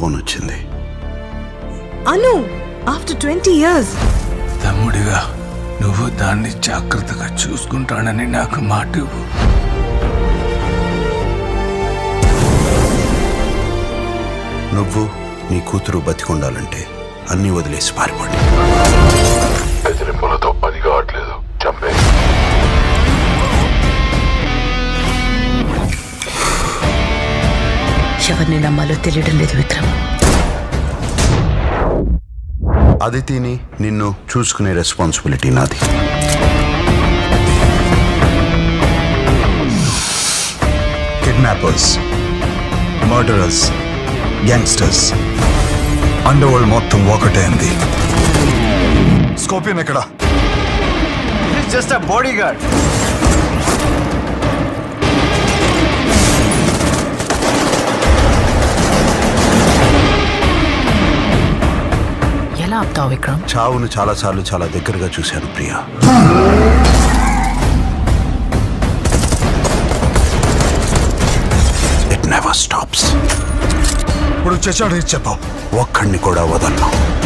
Phone వచ్చింది Anu after twenty years తమ్ముడిగా నువ్వు దాన్ని జాగ్రత్తగా చూసుకుంటానని నాకు మాట ఇవ్వు. నువ్వు నీ కూతురు బతికుండాలంటే అన్నీ వదిలేసి పారిపోండి బెదిరింపులతో పని కావట్లేదు చంపే ఎవరిని నమ్మాలో తెలియడం లేదు విక్రమ్ అదితిని నిన్ను చూసుకునే రెస్పాన్సిబిలిటీ నాది kidnappers murderers gangsters underworld మొత్తం ఒకటైంది స్కోపియన్ ఎక్కడ జస్ట్ అ బాడీ గార్డ్ ఎలా ఆపుతావు విక్రమ్ చావును చాలాసార్లు చాలా దగ్గరగా చూశాను ప్రియా ఇట్ నెవర్ స్టాప్స్ ఇప్పుడు చచ్చాడు చెప్పావు ఒక్కడిని కూడా వదలను